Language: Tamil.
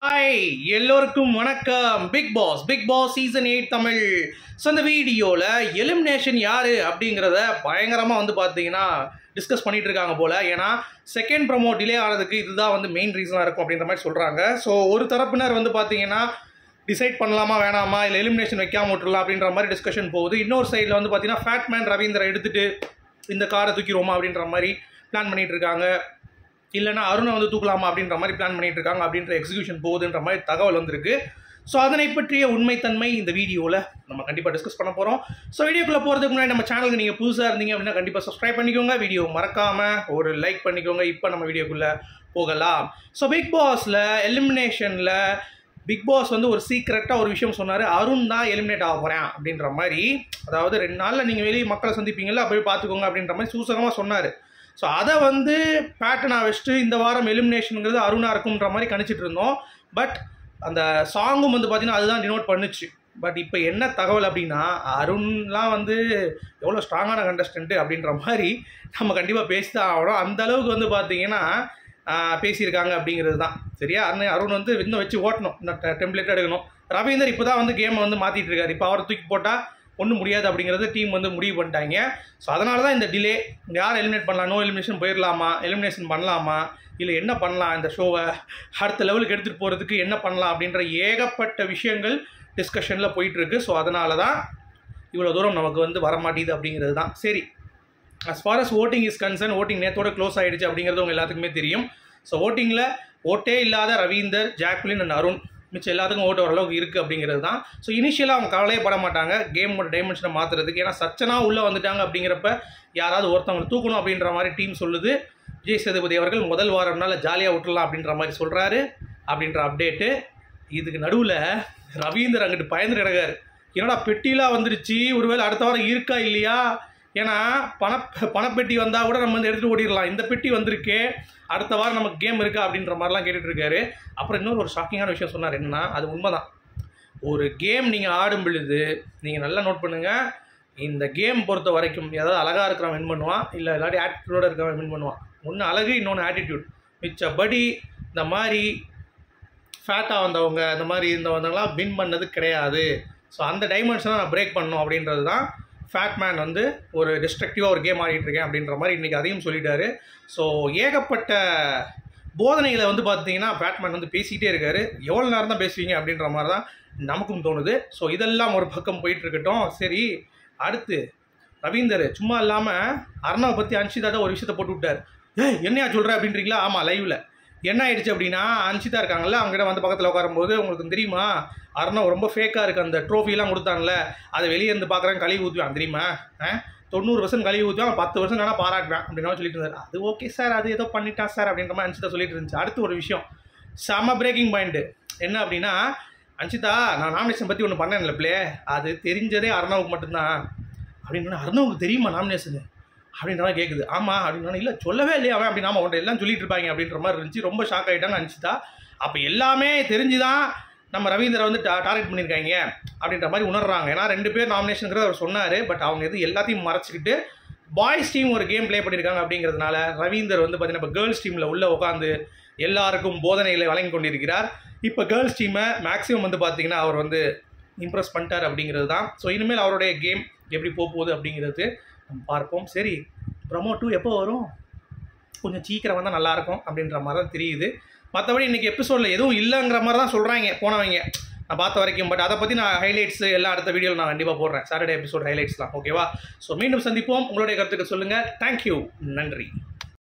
ஹாய் எல்லோருக்கும் வணக்கம் Bigg Boss Bigg Boss season eight Tamil so இந்த வீடியோவில் எலிமினேஷன் யார் அப்படிங்கிறத பயங்கரமாக வந்து பார்த்தீங்கன்னா டிஸ்கஸ் பண்ணிட்டு இருக்காங்க போல் ஏன்னா செகண்ட் ப்ரமோ டிலே ஆனதுக்கு இதுதான் வந்து மெயின் ரீசனாக இருக்கும் அப்படின்ற மாதிரி சொல்கிறாங்க ஸோ ஒரு தரப்பினர் வந்து பார்த்தீங்கன்னா டிசைட் பண்ணலாமா வேணாமா இல்லை எலிமினேஷன் வைக்காம விட்டுறலாம் அப்படின்ற மாதிரி டிஸ்கஷன் போகுது இன்னொரு சைடில் வந்து பார்த்தீங்கன்னா ஃபேட்மேன் ரவீந்திர எடுத்துட்டு இந்த காரை தூக்கிடுவோமா அப்படின்ற மாதிரி பிளான் பண்ணிட்டு இருக்காங்க இல்லைன்னா அருணை வந்து தூக்கலாமா அப்படின்ற மாதிரி பிளான் பண்ணிட்டு இருக்காங்க அப்படின்ற எக்ஸிகியூஷன் போகுதுன்ற மாதிரி தகவல் வந்திருக்கு ஸோ அதனை பற்றிய உண்மைத்தன்மை இந்த வீடியோவில் நம்ம கண்டிப்பாக டிஸ்கஸ் பண்ண போகிறோம் ஸோ வீடியோக்குள்ளே போகிறதுக்கு முன்னாடி நம்ம சேனலுக்கு நீங்கள் புதுசாக இருந்தீங்க அப்படின்னா கண்டிப்பாக சப்ஸ்கிரைப் பண்ணிக்கோங்க வீடியோ மறக்காமல் ஒரு லைக் பண்ணிக்கோங்க இப்போ நம்ம வீடியோக்குள்ளே போகலாம் ஸோ பிக் பாஸில் எலிமினேஷனில் பிக் பாஸ் வந்து ஒரு சீக்ரெட்டாக ஒரு விஷயம் சொன்னார் அருண் தான் எலிமினேட் ஆக போகிறேன் அப்படின்ற மாதிரி அதாவது ரெண்டு நாளில் நீங்கள் வெளியே மக்களை சந்திப்பீங்கல்ல போய் பார்த்துக்கோங்க அப்படின்ற மாதிரி சூசகமாக சொன்னார் ஸோ அதை வந்து பேட்டர்னாக வச்சுட்டு இந்த வாரம் எலிமினேஷனுங்கிறது அருணாக இருக்கும்ன்ற மாதிரி கணிச்சிட்டு இருந்தோம் பட் அந்த சாங்கும் வந்து பார்த்திங்கன்னா அதுதான் டினோட் பண்ணுச்சு பட் இப்போ என்ன தகவல் அப்படின்னா அருண்லாம் வந்து எவ்வளோ ஸ்ட்ராங்கான கண்டஸ்டன்ட்டு அப்படின்ற மாதிரி நம்ம கண்டிப்பாக பேசி தான் ஆகணும் அந்த அளவுக்கு வந்து பார்த்தீங்கன்னா ஆஹ், பேசியிருக்காங்க அப்படிங்கிறது தான் சரியா அருண் அருண் வந்து இன்னும் வச்சு ஓட்டணும் இந்த டெம்ப்ளேட் எடுக்கணும் ரவீந்தர் இப்போ தான் வந்து கேமை வந்து மாற்றிட்டு இருக்காரு இப்போ அவரை தூக்கி போட்டால் ஒன்றும் முடியாது அப்படிங்கிறது டீம் வந்து முடிவு பண்ணிட்டாங்க ஸோ அதனால தான் இந்த டிலே யார் எலிமினேட் பண்ணலாம் நோ எலிமினேஷன் போயிடலாமா எலிமினேஷன் பண்ணலாமா இல்லை என்ன பண்ணலாம் இந்த ஷோவை அடுத்த லெவலுக்கு எடுத்துகிட்டு போகிறதுக்கு என்ன பண்ணலாம் அப்படின்ற ஏகப்பட்ட விஷயங்கள் டிஸ்கஷனில் போயிட்டுருக்கு ஸோ அதனால தான் இவ்வளோ தூரம் நமக்கு வந்து வர மாட்டேங்குது அப்படிங்கிறது தான் சரி as far as voting is concern voting நேத்தோட க்ளோஸ் ஆயிடுச்சு அப்படிங்கிறது உங்க எல்லாத்துக்குமே தெரியும் ஸோ ஓட்டிங்கில் ஓட்டே இல்லாத ரவீந்தர் ஜாக்லின் அண்ட் அருண் மிச்சம் எல்லாத்துக்கும் ஓட்டு ஓரளவுக்கு இருக்குது அப்படிங்கிறது தான் ஸோ இனிஷியலாக அவங்க கவலையே பட மாட்டாங்க கேமோட டைமென்ஷனை மாற்றுறதுக்கு ஏன்னா சச்சனா உள்ளே வந்துட்டாங்க அப்படிங்கிறப்ப யாராவது ஒருத்தவங்களை தூக்கணும் அப்படின்ற மாதிரி டீம் சொல்லுது விஜய் சேதுபதி அவர்கள் முதல் வாரம்னால ஜாலியாக விட்டுறலாம் அப்படின்ற மாதிரி சொல்கிறாரு அப்படின்ற அப்டேட்டு இதுக்கு நடுவில் ரவீந்தர் அங்கிட்டு பயந்து கிடக்காரு என்னடா பெட்டிலாம் வந்துருச்சு ஒருவேளை அடுத்த வாரம் இருக்கா இல்லையா ஏன்னா பண பணப்பெட்டி வந்தால் கூட நம்ம வந்து எடுத்துகிட்டு ஓடிடலாம் இந்த பெட்டி வந்திருக்கே அடுத்த வாரம் நமக்கு கேம் இருக்கா அப்படின்ற மாதிரிலாம் கேட்டுட்டு இருக்காரு அப்புறம் இன்னொரு ஒரு ஷாக்கிங்கான விஷயம் சொன்னார் என்னன்னா அது உண்மைதான் ஒரு கேம் நீங்கள் ஆடும் பொழுது நீங்கள் நல்லா நோட் பண்ணுங்கள் இந்த கேம் பொறுத்த வரைக்கும் ஏதாவது அழகாக இருக்கிறவன் வின் பண்ணுவான் இல்லை இல்லாட்டி ஆட்டிடியூடோட இருக்கிறவன் வின் பண்ணுவான் ஒன்று அழகு இன்னொன்று ஆட்டிடியூட் மிச்சபடி இந்த மாதிரி ஃபேட்டாக வந்தவங்க இந்த மாதிரி இருந்தவங்கலாம் வின் பண்ணது கிடையாது ஸோ அந்த டைமென்ஷனை நான் பிரேக் பண்ணணும் அப்படின்றது தான் ஃபேட் மேன் வந்து ஒரு டிஸ்ட்ரக்டிவாக ஒரு கேம் ஆடிட்டு இருக்கேன் அப்படின்ற மாதிரி இன்றைக்கி அதையும் சொல்லிட்டாரு ஸோ ஏகப்பட்ட போதனைகளை வந்து பார்த்தீங்கன்னா பேட்மேன் வந்து பேசிக்கிட்டே இருக்காரு எவ்வளோ நேரம் தான் பேசுவீங்க அப்படின்ற மாதிரி தான் நமக்கும் தோணுது ஸோ இதெல்லாம் ஒரு பக்கம் போயிட்டு இருக்கட்டும் சரி அடுத்து ரவீந்தர் சும்மா இல்லாமல் அர்ணவை பற்றி அன்ஷிதா தான் ஒரு விஷயத்தை போட்டு விட்டார் ஏய் என்னையா சொல்கிற அப்படின்றீங்களா ஆமாம் லைவில் என்ன ஆயிடுச்சு அப்படின்னா அன்ஷிதா இருக்காங்கல்ல அவங்ககிட்ட வந்து பக்கத்தில் உட்காரும்போது உங்களுக்கு தெரியுமா அர்ணவ் ரொம்ப ஃபேக்காக இருக்குது அந்த ட்ரோஃபிலாம் கொடுத்தாங்கல்ல அதை வெளியே இருந்து பார்க்குறேன் கழுவி ஊற்றுவான் தெரியுமா ஆ தொண்ணூறு பர்சன்ட் கழுவி ஊற்றுவான் பத்து பர்சன்ட் ஆனால் பாராட்டுவேன் அப்படின்னு சொல்லிட்டு இருந்தார் அது ஓகே சார் அது ஏதோ பண்ணிட்டான் சார் அப்படின்ற மாதிரி அன்ஷிதா சொல்லிட்டு இருந்துச்சு அடுத்து ஒரு விஷயம் செம பிரேக்கிங் பாயிண்ட்டு என்ன அப்படின்னா அன்ஷிதா நான் நாமினேஷன் பற்றி ஒன்று பண்ணேன்ல பிளே அது தெரிஞ்சதே அர்ணவுக்கு மட்டும்தான் அப்படின்னு அர்ணவுக்கு தெரியுமா நாமினேஷனு அப்படின்ற மாதிரி கேட்குது ஆமாம் அப்படின்னு இல்லை சொல்லவே இல்லையா அவன் அப்படின்னு ஆமாம் உன்ட்ட எல்லாம் சொல்லிட்டு இருப்பாங்க அப்படின்ற மாதிரி இருந்துச்சு ரொம்ப ஷாக் ஆகிட்டாங்க அனுப்பிச்சிட்டா அப்போ எல்லாமே தெரிஞ்சு தான் நம்ம ரவீந்திர வந்து டா டார்கெட் பண்ணியிருக்காங்க அப்படின்ற மாதிரி உணர்றாங்க ஏன்னா ரெண்டு பேர் நாமினேஷனுங்கிறத அவர் சொன்னார் பட் அவங்க எது எல்லாத்தையும் மறைச்சிக்கிட்டு பாய்ஸ் டீம் ஒரு கேம் ப்ளே பண்ணியிருக்காங்க அப்படிங்கிறதுனால ரவீந்தர் வந்து பார்த்தீங்கன்னா இப்போ கேர்ள்ஸ் டீமில் உள்ளே உட்காந்து எல்லாருக்கும் போதனைகளை வழங்கி கொண்டிருக்கிறார் இப்போ கேர்ள்ஸ் டீமை மேக்ஸிமம் வந்து பார்த்தீங்கன்னா அவர் வந்து இம்ப்ரெஸ் பண்ணிட்டார் அப்படிங்கிறது தான் ஸோ இனிமேல் அவருடைய கேம் எப்படி போக போகுது அப்படிங்கிறது நம்ம பார்ப்போம் சரி ப்ரமோ டூ எப்போ வரும் கொஞ்சம் சீக்கிரம் வந்தால் நல்லாயிருக்கும் அப்படின்ற மாதிரி தான் தெரியுது மற்றபடி இன்றைக்கி எபிசோடில் எதுவும் இல்லைங்கிற மாதிரி தான் சொல்கிறாங்க போனவங்க நான் பார்த்த வரைக்கும் பட் அதை பற்றி நான் ஹைலைட்ஸ் எல்லாம் அடுத்த வீடியோவில் நான் கண்டிப்பாக போடுறேன் சாட்டர்டே எபிசோட் ஹைலைட்ஸ் தான் ஓகேவா ஸோ மீண்டும் சந்திப்போம் உங்களுடைய கருத்துக்கள் சொல்லுங்கள் தேங்க்யூ நன்றி